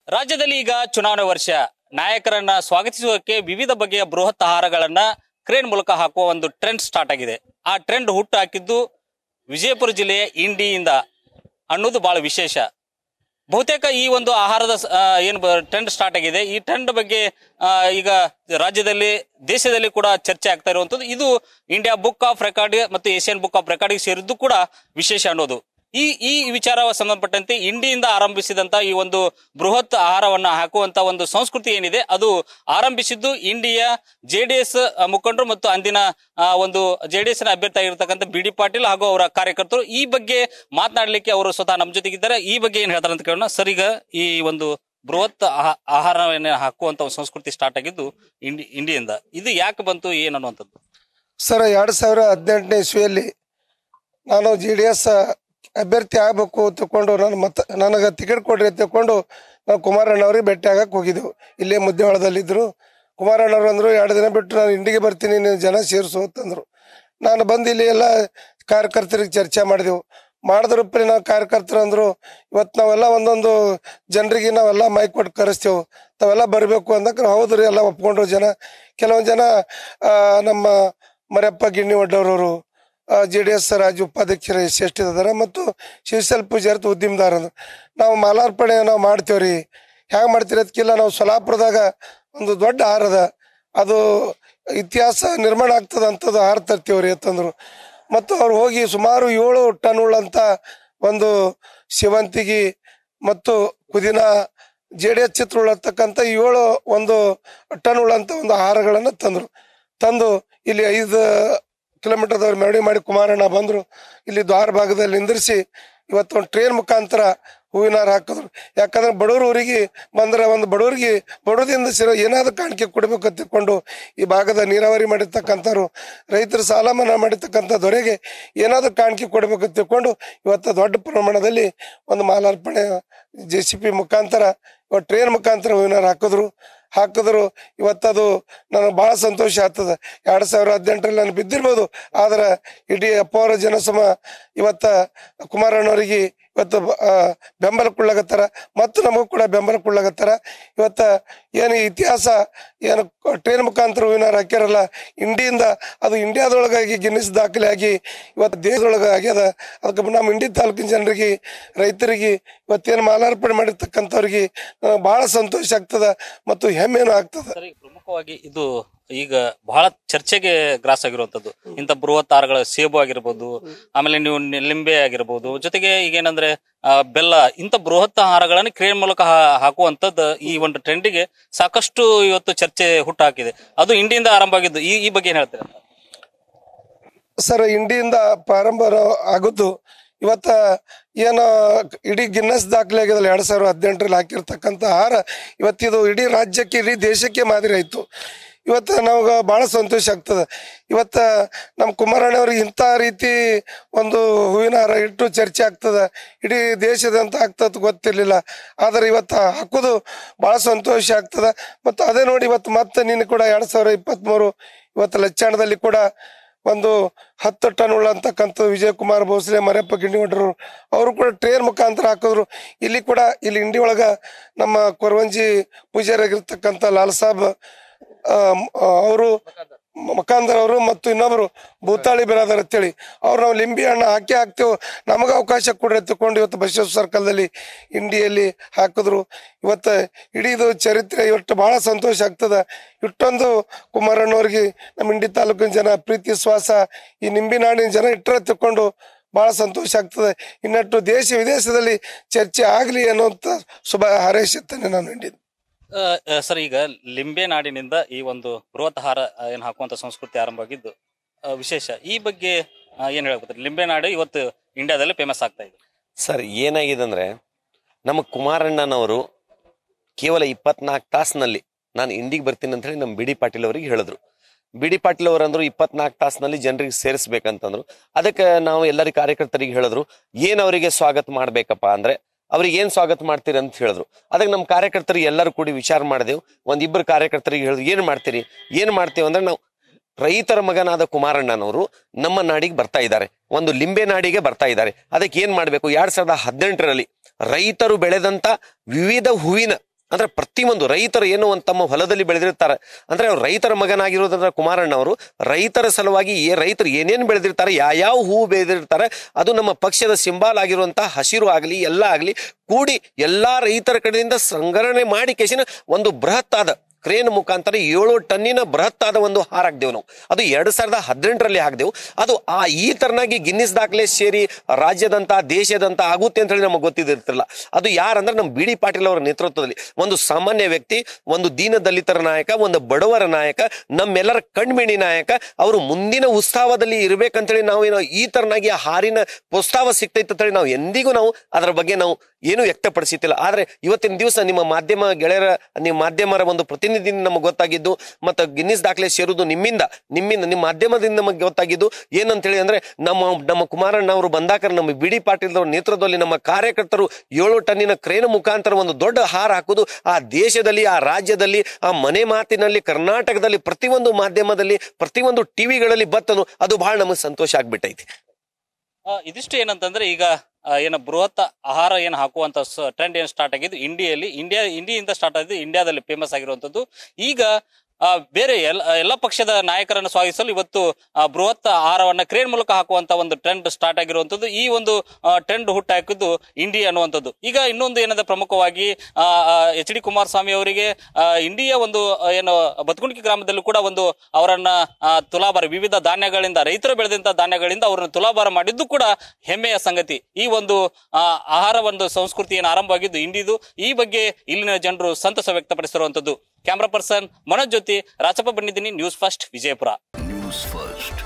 ರಾಜ್ಯದಲ್ಲಿ ಈಗ ಚುನಾವಣೆ ವರ್ಷ ನಾಯಕರನ್ನ ಸ್ವಾಗತಿಸುವುದಕ್ಕೆ ವಿವಿಧ ಬಗೆಯ ಬೃಹತ್ ಆಹಾರಗಳನ್ನ ಕ್ರೇನ್ ಮೂಲಕ ಹಾಕುವ ಒಂದು ಟ್ರೆಂಡ್ ಸ್ಟಾರ್ಟ್ ಆಗಿದೆ ಆ ಟ್ರೆಂಡ್ ಹುಟ್ಟು ಹಾಕಿದ್ದು ವಿಜಯಪುರ ಜಿಲ್ಲೆಯ ಇಂಡಿಯಿಂದ ಅನ್ನೋದು ಬಹಳ ವಿಶೇಷ ಬಹುತೇಕ ಈ ಒಂದು ಆಹಾರದ ಸ- ಆ, ಏನು ಟ್ರೆಂಡ್ ಸ್ಟಾರ್ಟ್ ಆಗಿದೆ ಈ ಟ್ರೆಂಡ್ ಬಗ್ಗೆ ಆ, ಈಗ ರಾಜ್ಯದಲ್ಲಿ ದೇಶದಲ್ಲಿ ಕೂಡ ಚರ್ಚೆ ಆಗ್ತಾ ಇರುವಂತದ್ದು ಇದು ಇಂಡಿಯಾ ಬುಕ್ ಆಫ್ ರೆಕಾರ್ಡ್ ಮತ್ತು ಏಷ್ಯನ್ ಬುಕ್ ಆಫ್ ರೆಕಾರ್ಡ್ ಸೇರಿದ್ದು ಕೂಡ ವಿಶೇಷ ಅನ್ನೋದು ಈ ಈ ವಿಚಾರ ಸಂಬಂಧಪಟ್ಟಂತೆ ಇಂಡಿಯಿಂದ ಆರಂಭಿಸಿದಂತ ಈ ಒಂದು ಬೃಹತ್ ಆಹಾರವನ್ನ ಹಾಕುವಂತ ಒಂದು ಸಂಸ್ಕೃತಿ ಏನಿದೆ ಅದು ಆರಂಭಿಸಿದ್ದು ಇಂಡಿಯಾ ಜೆಡಿಎಸ್ ಮುಖಂಡರು ಮತ್ತು ಅಂದಿನ ಆ, ಒಂದು ಜೆಡಿಎಸ್ ನ ಅಭ್ಯರ್ಥಿ ಆಗಿರ್ತಕ್ಕಂಥ ಬಿ ಡಿ ಪಾಟೀಲ್ ಹಾಗೂ ಅವರ ಕಾರ್ಯಕರ್ತರು ಈ ಬಗ್ಗೆ ಮಾತನಾಡಲಿಕ್ಕೆ ಅವರು ಸ್ವತಃ ನಮ್ಮ ಜೊತೆಗಿದ್ದಾರೆ ಈ ಬಗ್ಗೆ ಏನ್ ಹೇಳ್ತಾರೆ ಅಂತ ಕೇಳೋಣ ಸರ್ ಈಗ ಈ ಒಂದು ಬೃಹತ್ ಆಹಾ- ಆಹಾರವನ್ನ ಹಾಕುವಂತ ಒಂದು ಸಂಸ್ಕೃತಿ ಸ್ಟಾರ್ಟ್ ಆಗಿದ್ದು ಇಂಡಿ ಇಂಡಿಯಿಂದ ಇದು ಯಾಕೆ ಬಂತು ಏನು ಅನ್ನುವಂಥದ್ದು ಸರ್ ಎರಡು ಸಾವಿರ ಹದಿನೆಂಟನೇ ಇಸ್ವಿಯಲ್ಲಿ ನಾನು ಜೆ ಡಿ ಎಸ್ ಅಭ್ಯರ್ಥಿ ಆಗಬೇಕು ತಿಳ್ಕೊಂಡು ನನ್ನ ಮತ ನನಗೆ ಟಿಕೆಟ್ ಕೊಡ್ರಿ ಅಂತ ತಿಳ್ಕೊಂಡು ನಾವು ಕುಮಾರಣ್ಣವ್ರಿಗೆ ಭೇಟಿ ಆಗಕ್ಕೆ ಹೋಗಿದ್ದೆವು ಇಲ್ಲೇ ಮುದ್ದೆಹೊಳದಲ್ಲಿದ್ದರು ಕುಮಾರಣ್ಣವ್ರು ಅಂದರು ಎರಡು ದಿನ ಬಿಟ್ಟು ನಾನು ಇಂಡಿಗೆ ಬರ್ತೀನಿ ನೀನು ಜನ ಸೇರಿಸು ಅಂತಂದರು ನಾನು ಬಂದು ಇಲ್ಲಿ ಎಲ್ಲ ಕಾರ್ಯಕರ್ತರಿಗೆ ಚರ್ಚೆ ಮಾಡಿದೆವು ಮಾಡಿದ್ರಪ್ಪಿ ನಾವು ಕಾರ್ಯಕರ್ತರು ಅಂದರು ಇವತ್ತು ನಾವೆಲ್ಲ ಒಂದೊಂದು ಜನರಿಗೆ ನಾವೆಲ್ಲ ಮೈಕ್ ಕೊಟ್ಟು ಕರೆಸ್ತೇವೆ ತಾವೆಲ್ಲ ಬರಬೇಕು ಅಂದಕ್ಕೆ ಹೌದ್ರಿ ಎಲ್ಲ ಒಪ್ಕೊಂಡ್ರು ಜನ ಕೆಲವೊಂದು ಜನ ಆ, ನಮ್ಮ ಮರಪ್ಪ ಗಿಣ್ಣಿ ಒಡ್ಡವ್ರವರು ಜೆ ಡಿ ಎಸ್ ರಾಜ್ಯ ಉಪಾಧ್ಯಕ್ಷರು ಎಸ್ ಎಸ್ ಟಿ ಅದಾರ ಮತ್ತು ಶಿವಸಲ್ ಪೂಜಾರಿ ಅಂತ ಉದ್ಯಮದಾರ ಅಂದ್ರು ನಾವು ಮಾಲಾರ್ಪಣೆ ನಾವು ಮಾಡ್ತೇವ್ರಿ ಹ್ಯಾಂಗ ಮಾಡ್ತೀರಿ ಅದಕ್ಕಿಲ್ಲ ನಾವು ಸೊಲಾಪುರದಾಗ ಒಂದು ದೊಡ್ಡ ಹಾರ ಅದ ಅದು ಇತಿಹಾಸ ನಿರ್ಮಾಣ ಆಗ್ತದ ಅಂತದ್ದು ಹಾರ ತರ್ತೀವ್ರಿ ಅಂತಂದ್ರು ಮತ್ತು ಅವ್ರು ಹೋಗಿ ಸುಮಾರು ಏಳು ಟನ್ ಉಳ್ಳಂತ ಒಂದು ಸೇವಂತಿಗೆ ಮತ್ತು ಕುದಿನ ಜೆ ಡಿ ಎಸ್ ಚಿತ್ರ ಉಳ್ಳತಕ್ಕಂಥ ಏಳು ಒಂದು ಟನ್ ಉಳ್ಳಂತ ಒಂದು ಆಹಾರಗಳನ್ನು ತಂದ್ರು ತಂದು ಇಲ್ಲಿ ಐದು ಕಿಲೋಮೀಟರ್ದವ್ರು ಮೆರವಣಿಗೆ ಮಾಡಿ ಕುಮಾರಣ್ಣ ಬಂದ್ರು ಇಲ್ಲಿ ದ್ವಾರ ಭಾಗದಲ್ಲಿ ನಿಂದಿರಿಸಿ ಇವತ್ತು ಒಂದು ಟ್ರೈನ್ ಮುಖಾಂತರ ಹೂವಿನ ಹಾರ ಹಾಕಿದ್ರು ಯಾಕಂದ್ರೆ ಬಡವ್ರ ಊರಿಗೆ ಬಂದ್ರೆ ಒಂದು ಬಡವರಿಗೆ ಬಡವದಿಂದ ಸಿರೋ ಏನಾದ್ರು ಕಾಣಿಕೆ ಕೊಡಬೇಕು ಅಂತ ತಿಳ್ಕೊಂಡು ಈ ಭಾಗದ ನೀರಾವರಿ ಮಾಡಿರ್ತಕ್ಕಂಥವ್ರು ರೈತರ ಸಾಲ ಮನ್ನಾ ಮಾಡಿರ್ತಕ್ಕಂಥ ದೊರೆಗೆ ಏನಾದ್ರು ಕಾಣಿಕೆ ಕೊಡಬೇಕು ಅಂತ ತಿಳ್ಕೊಂಡು ಇವತ್ತು ದೊಡ್ಡ ಪ್ರಮಾಣದಲ್ಲಿ ಒಂದು ಮಾಲಾರ್ಪಣೆ ಜೆ ಸಿ ಪಿ ಮುಖಾಂತರ ಇವತ್ತು ಟ್ರೈನ್ ಮುಖಾಂತರ ಹೂವಿನ ಹಾರ ಹಾಕಿದ್ರು ಹಾಕಿದ್ರು ಇವತ್ತದು ನನಗೆ ಭಾಳ ಸಂತೋಷ ಆಗ್ತದೆ ಎರಡು ಸಾವಿರ ಹದಿನೆಂಟರಲ್ಲಿ ನಾನು ಬಿದ್ದಿರ್ಬೋದು ಆದ್ರೆ ಇಡೀ ಅಪ್ಪವರ ಜನಸಮ ಇವತ್ತ ಕುಮಾರಣ್ಣವರಿಗೆ ಇವತ್ತು ಬ- ಆ, ಬೆಂಬಲ ಕೊಡ್ಲಾಗತ್ತಾರ ಮತ್ತು ನಮಗೂ ಕೂಡ ಬೆಂಬಲ ಕೊಡ್ಲಾಗತ್ತಾರ ಇವತ್ತ ಏನು ಈ ಇತಿಹಾಸ ಏನು ಟ್ರೈನ್ ಮುಖಾಂತರ ಹೂವಿನ ಹಾರ ಹಾಕ್ಯಾರಲ್ಲ ಇಂಡಿಯಿಂದ ಅದು ಇಂಡಿಯಾದೊಳಗಾಗಿ ಗಿನ್ನಿಸ್ ದಾಖಲೆ ಆಗಿ ಇವತ್ತು ದೇಶದೊಳಗೆ ಆಗ್ಯದ ಅದಕ್ಕೆ ನಮ್ಮ ಇಂಡಿ ತಾಲೂಕಿನ ಜನರಿಗೆ ರೈತರಿಗೆ ಇವತ್ತೇನು ಮಾಲಾರ್ಪಣೆ ಮಾಡಿರ್ತಕ್ಕಂಥವ್ರಿಗೆ ನನಗೆ ಭಾಳ ಸಂತೋಷ ಆಗ್ತದ ಮತ್ತು ಹೆಮ್ಮೆನೂ ಆಗ್ತದ ಸರ್ ಈಗ ಪ್ರಮುಖವಾಗಿ ಇದು ಈಗ ಬಹಳ ಚರ್ಚೆಗೆ ಗ್ರಾಸ್ ಆಗಿರುವಂತದ್ದು ಇಂಥ ಬೃಹತ್ ಆಹಾರಗಳ ಸೇಬು ಆಗಿರ್ಬೋದು ಆಮೇಲೆ ನೀವು ನಿ- ಲಿಂಬೆ ಆಗಿರ್ಬೋದು ಜೊತೆಗೆ ಈಗ ಏನಂದ್ರೆ ಆ, ಬೆಲ್ಲ ಇಂಥ ಬೃಹತ್ ಆಹಾರಗಳನ್ನು ಕ್ರೇನ್ ಮೂಲಕ ಹಾ- ಹಾಕುವಂತದ್ದು ಈ ಒಂದು ಟ್ರೆಂಡಿಗೆ ಸಾಕಷ್ಟು ಇವತ್ತು ಚರ್ಚೆ ಹುಟ್ಟು ಹಾಕಿದೆ ಅದು ಇಂಡಿಯಿಂದ ಆರಂಭ ಆಗಿದ್ದು ಈ ಈ ಬಗ್ಗೆ ಏನ್ ಹೇಳ್ತೀರಾ ಸರ್ ಇಂಡಿಯಿಂದ ಪ್ರಾರಂಭ ಆಗುದು ಇವತ್ತ ಏನು ಇಡೀ ಗಿನ್ನಸ್ ದಾಖಲೆ ಆಗಿದಲ್ಲ ಎರಡ್ ಸಾವಿರದ ಹದಿನೆಂಟರಲ್ಲಿ ಹಾಕಿರ್ತಕ್ಕಂಥ ಆಹಾರ ಇವತ್ತಿದು ಇಡೀ ರಾಜ್ಯಕ್ಕೆ ಇಡೀ ದೇಶಕ್ಕೆ ಮಾದರಿ ಆಯ್ತು ಇವತ್ತು ನಮ್ಗೆ ಭಾಳ ಸಂತೋಷ ಆಗ್ತದೆ ಇವತ್ತ ನಮ್ಮ ಕುಮಾರಣ್ಣವ್ರಿಗೆ ಇಂಥ ರೀತಿ ಒಂದು ಹೂವಿನ ಹಾರ ಇಟ್ಟು ಚರ್ಚೆ ಆಗ್ತದೆ ಇಡೀ ದೇಶದಂತ ಆಗ್ತದ ಗೊತ್ತಿರಲಿಲ್ಲ ಆದರೆ ಇವತ್ತು ಹಾಕೋದು ಭಾಳ ಸಂತೋಷ ಆಗ್ತದೆ ಮತ್ತು ಅದೇ ನೋಡಿ ಇವತ್ತು ಮತ್ತೆ ನಿನ್ನೆ ಕೂಡ ಎರಡ್ ಸಾವಿರದ ಇಪ್ಪತ್ತ್ಮೂರು ಇವತ್ತು ಲಚ್ಚಾಣದಲ್ಲಿ ಕೂಡ ಒಂದು ಹತ್ತು ಟನ್ ಉಳ್ಳಂತಕ್ಕಂಥ ವಿಜಯ್ ಕುಮಾರ್ ಭೋಸ್ಲೆ ಮರಪ್ಪ ಗಿಂಡಿಮಠರು ಅವರು ಕೂಡ ಟ್ರೇನ್ ಮುಖಾಂತರ ಹಾಕಿದ್ರು ಇಲ್ಲಿ ಕೂಡ ಇಲ್ಲಿ ಇಂಡಿ ಒಳಗ ನಮ್ಮ ಕೊರವಂಜಿ ಪೂಜಾರಿಯಾಗಿರ್ತಕ್ಕಂಥ ಲಾಲ್ ಸಾಬ್ ಅವರು ಮಕಾಂದರ್ ಅವರು ಮತ್ತು ಇನ್ನೊಬ್ರು ಭೂತಾಳಿ ಬಿರಾದರ್ ಅಂತೇಳಿ ಅವ್ರು ನಾವು ಲಿಂಬಿ ಹಣ್ಣು ಹಾಕಿ ಹಾಕ್ತೇವೆ ನಮಗೆ ಅವಕಾಶ ಕೊಡ್ರಿ ತಕೊಂಡು ಇವತ್ತು ಬಸವೇಶ್ವರ ಸರ್ಕಲ್ದಲ್ಲಿ ಇಂಡಿಯಲ್ಲಿ ಹಾಕಿದ್ರು ಇವತ್ತು ಇಡೀದು ಚರಿತ್ರೆ ಇವತ್ತು ಬಹಳ ಸಂತೋಷ ಆಗ್ತದ ಇಷ್ಟೊಂದು ಕುಮಾರಣ್ಣವ್ರಿಗೆ ನಮ್ಮ ಇಂಡಿ ತಾಲೂಕಿನ ಜನ ಪ್ರೀತಿ ವಿಶ್ವಾಸ ಈ ನಿಂಬಿನಾಡಿನ ಜನ ಇಟ್ಟರೆ ತಕೊಂಡು ಬಹಳ ಸಂತೋಷ ಆಗ್ತದೆ ಇನ್ನಟ್ಟು ದೇಶ ವಿದೇಶದಲ್ಲಿ ಚರ್ಚೆ ಆಗಲಿ ಅನ್ನುವಂಥ ಶುಭ ಹಾರೈಸುತ್ತೇನೆ ನಾನು ಇಂಡಿದ್ದು ಆ, ಆ, ಸರ್ ಈಗ ಲಿಂಬೆ ನಾಡಿನಿಂದ ಈ ಒಂದು ಬೃಹತ್ ಆಹಾರ ಆ, ಏನ್ ಹಾಕುವಂತ ಸಂಸ್ಕೃತಿ ಆರಂಭ ಆಗಿದ್ದು ಆ, ವಿಶೇಷ ಈ ಬಗ್ಗೆ ಆ, ಏನ್ ಹೇಳ್ಬೋದು ಲಿಂಬೆ ನಾಡು ಇವತ್ತು ಇಂಡಿಯಾದಲ್ಲಿ ಫೇಮಸ್ ಆಗ್ತಾ ಇದೆ ಸರ್ ಏನಾಗಿದೆ ಅಂದ್ರೆ ನಮ್ಮ ಕುಮಾರಣ್ಣನವರು ಕೇವಲ ಇಪ್ಪತ್ನಾಲ್ಕು ತಾಸಿನಲ್ಲಿ ನಾನು ಇಂಡಿಗೆ ಬರ್ತೀನಿ ಅಂತ ಹೇಳಿ ನಮ್ಮ ಬಿ ಡಿ ಪಾಟೀಲ್ ಅವರಿಗೆ ಹೇಳಿದ್ರು ಬಿ ಡಿ ಪಾಟೀಲ್ ಅವರಂದ್ರು ಇಪ್ಪತ್ನಾಲ್ಕು ತಾಸಿನಲ್ಲಿ ಜನರಿಗೆ ಸೇರಿಸ್ಬೇಕಂತಂದ್ರು ಅದಕ್ಕೆ ನಾವು ಎಲ್ಲರಿ ಕಾರ್ಯಕರ್ತರಿಗೆ ಹೇಳಿದ್ರು ಏನ್ ಅವರಿಗೆ ಸ್ವಾಗತ ಮಾಡ್ಬೇಕಪ್ಪ ಅಂದ್ರೆ ಅವ್ರಿಗೆ ಏನ್ ಸ್ವಾಗತ ಮಾಡ್ತೀರಿ ಅಂತ ಹೇಳಿದ್ರು ಅದಕ್ಕೆ ನಮ್ಮ ಕಾರ್ಯಕರ್ತರಿಗೆ ಎಲ್ಲರೂ ಕೂಡಿ ವಿಚಾರ ಮಾಡಿದೆವು ಒಂದಿಬ್ಬರು ಕಾರ್ಯಕರ್ತರಿಗೆ ಹೇಳಿದ್ರು ಏನ್ ಮಾಡ್ತೀರಿ ಏನ್ ಮಾಡ್ತೀವಿ ಅಂದ್ರೆ ನಾವು ರೈತರ ಮಗನಾದ ಕುಮಾರಣ್ಣನವರು ನಮ್ಮ ನಾಡಿಗೆ ಬರ್ತಾ ಇದ್ದಾರೆ ಒಂದು ಲಿಂಬೆ ನಾಡಿಗೆ ಬರ್ತಾ ಇದ್ದಾರೆ ಅದಕ್ಕೆ ಏನ್ ಮಾಡ್ಬೇಕು ಎರಡ್ ಸಾವಿರದ ಹದಿನೆಂಟರಲ್ಲಿ ರೈತರು ಬೆಳೆದಂತ ವಿವಿಧ ಹೂವಿನ ಅಂದ್ರೆ ಪ್ರತಿಯೊಂದು ರೈತರು ಏನು ಒಂದು ತಮ್ಮ ಹೊಲದಲ್ಲಿ ಬೆಳೆದಿರ್ತಾರೆ ಅಂದ್ರೆ ಅವ್ರು ರೈತರ ಮಗನಾಗಿರೋದಂದ್ರೆ ಕುಮಾರಣ್ಣ ಅವರು ರೈತರ ಸಲುವಾಗಿ ಏ ರೈತರು ಏನೇನು ಬೆಳೆದಿರ್ತಾರೆ ಯಾವ್ಯಾವ ಹೂವು ಬೆಳೆದಿರ್ತಾರೆ ಅದು ನಮ್ಮ ಪಕ್ಷದ ಸಿಂಬಾಲ್ ಆಗಿರುವಂತಹ ಹಸಿರು ಆಗಲಿ ಎಲ್ಲ ಆಗಲಿ ಕೂಡಿ ಎಲ್ಲಾ ರೈತರ ಕಡೆಯಿಂದ ಸಂಗ್ರಹಣೆ ಮಾಡಿ ಕೇಸಿನ ಒಂದು ಬೃಹತ್ ಆದ ಕ್ರೇನ್ ಮುಖಾಂತರ ಏಳು ಟನ್ನಿನ ಬೃಹತ್ತಾದ ಒಂದು ಹಾರ ಹಾಕ್ದೇವು ನಾವು ಅದು ಎರಡ್ ಸಾವಿರದ ಹದಿನೆಂಟರಲ್ಲಿ ಹಾಕ್ದೆವು ಅದು ಆ ಈ ತರನಾಗಿ ಗಿನ್ನಿಸ್ ದಾಖಲೆ ಸೇರಿ ರಾಜ್ಯದಂತ ದೇಶದಂತ ಆಗುತ್ತೆ ಅಂತ ಹೇಳಿ ನಮಗೆ ಗೊತ್ತಿದ್ದಿರ್ತಿಲ್ಲ ಅದು ಯಾರಂದ್ರೆ ನಮ್ಮ ಬಿ ಡಿ ಪಾಟೀಲ್ ಅವರ ನೇತೃತ್ವದಲ್ಲಿ ಒಂದು ಸಾಮಾನ್ಯ ವ್ಯಕ್ತಿ ಒಂದು ದೀನ ದಲಿತರ ನಾಯಕ ಒಂದು ಬಡವರ ನಾಯಕ ನಮ್ಮೆಲ್ಲರ ಕಣ್ಮಿಣಿ ನಾಯಕ ಅವರು ಮುಂದಿನ ಉತ್ಸವದಲ್ಲಿ ಇರ್ಬೇಕಂತೇಳಿ ನಾವು ಏನೋ ಈ ತರನಾಗಿ ಆ ಹಾರಿನ ಪ್ರಸ್ತಾವ ಸಿಗ್ತೈತೆ ಅಂತೇಳಿ ನಾವು ಎಂದಿಗೂ ನಾವು ಅದರ ಬಗ್ಗೆ ನಾವು ಏನು ವ್ಯಕ್ತಪಡಿಸಿತ್ತಿಲ್ಲ ಆದ್ರೆ ಇವತ್ತಿನ ದಿವಸ ನಿಮ್ಮ ಮಾಧ್ಯಮ ಗೆಳೆಯರ ನಿಮ್ಮ ಮಾಧ್ಯಮರ ಒಂದು ಪ್ರತಿನಿಧಿ ನಮಗೆ ಗೊತ್ತಾಗಿದ್ದು ಮತ್ತು ಗಿನ್ನಿಸ್ ದಾಖಲೆ ಸೇರುವುದು ನಿಮ್ಮಿಂದ ನಿಮ್ಮಿಂದ ನಿಮ್ಮ ಮಾಧ್ಯಮದಿಂದ ನಮಗೆ ಗೊತ್ತಾಗಿದ್ದು ಏನಂತೇಳಿ ಅಂದ್ರೆ ನಮ್ಮ ನಮ್ಮ ಕುಮಾರಣ್ಣ ಅವರು ಬಂದಾಕ ನಮ್ಮ ಬಿ ಡಿ ಪಾಟೀಲ್ ಅವರ ನೇತೃತ್ವದಲ್ಲಿ ನಮ್ಮ ಕಾರ್ಯಕರ್ತರು ಏಳು ಟನ್ನಿನ ಕ್ರೇನ್ ಮುಖಾಂತರ ಒಂದು ದೊಡ್ಡ ಹಾರ ಹಾಕುದು ಆ ದೇಶದಲ್ಲಿ ಆ ರಾಜ್ಯದಲ್ಲಿ ಆ ಮನೆ ಮಾತಿನಲ್ಲಿ ಕರ್ನಾಟಕದಲ್ಲಿ ಪ್ರತಿಯೊಂದು ಮಾಧ್ಯಮದಲ್ಲಿ ಪ್ರತಿಯೊಂದು ಟಿವಿಗಳಲ್ಲಿ ಬತ್ತನು ಅದು ಬಹಳ ನಮಗೆ ಸಂತೋಷ ಆಗ್ಬಿಟ್ಟೈತಿ ಆ, ಇದಿಷ್ಟು ಏನಂತಂದ್ರೆ ಈಗ ಆ, ಏನು ಬೃಹತ್ ಆಹಾರ ಏನು ಹಾಕುವಂತ ಟ್ರೆಂಡ್ ಏನು ಸ್ಟಾರ್ಟ್ ಆಗಿದ್ದು ಇಂಡಿಯಲ್ಲಿ ಇಂಡಿಯಾ ಇಂಡಿಯಿಂದ ಸ್ಟಾರ್ಟ್ ಆಗಿದ್ದು ಇಂಡಿಯಾದಲ್ಲಿ ಫೇಮಸ್ ಆಗಿರುವಂತದ್ದು ಈಗ ಆ, ಬೇರೆ ಎಲ್ಲ ಎಲ್ಲ ಪಕ್ಷದ ನಾಯಕರನ್ನು ಸ್ವಾಗತಿಸಲು ಇವತ್ತು ಆ, ಬೃಹತ್ ಆಹಾರವನ್ನ ಕ್ರೇನ್ ಮೂಲಕ ಹಾಕುವಂತ ಒಂದು ಟ್ರೆಂಡ್ ಸ್ಟಾರ್ಟ್ ಆಗಿರುವಂತದ್ದು ಈ ಒಂದು ಟ್ರೆಂಡ್ ಹುಟ್ಟಾಕಿದ್ದು ಇಂಡಿ ಅನ್ನುವಂಥದ್ದು ಈಗ ಇನ್ನೊಂದು ಏನಂದ್ರೆ ಪ್ರಮುಖವಾಗಿ ಎಚ್ ಡಿ ಕುಮಾರಸ್ವಾಮಿ ಅವರಿಗೆ ಆ, ಇಂಡಿಯ ಒಂದು ಆ, ಏನು ಬತ್ಕುಣಿಕೆ ಗ್ರಾಮದಲ್ಲೂ ಕೂಡ ಒಂದು ಅವರನ್ನ ಆ, ತುಲಾಭಾರ ವಿವಿಧ ಧಾನ್ಯಗಳಿಂದ ರೈತರು ಬೆಳೆದಂತ ಧಾನ್ಯಗಳಿಂದ ಅವರನ್ನು ತುಲಾಭಾರ ಮಾಡಿದ್ದು ಕೂಡ ಹೆಮ್ಮೆಯ ಸಂಗತಿ ಈ ಒಂದು ಆ, ಆಹಾರ ಒಂದು ಸಂಸ್ಕೃತಿ ಏನು ಆರಂಭವಾಗಿದ್ದು ಇಂಡಿದು ಈ ಬಗ್ಗೆ ಇಲ್ಲಿನ ಜನರು ಸಂತಸ ವ್ಯಕ್ತಪಡಿಸಿರುವಂತದ್ದು ಕ್ಯಾಮ್ರಾ ಪರ್ಸನ್ ಮನೋಜ್ ಜ್ಯೋತಿ ರಾಚಪ್ಪ ಬಂದಿದ್ದೀನಿ news first Vijayapura news first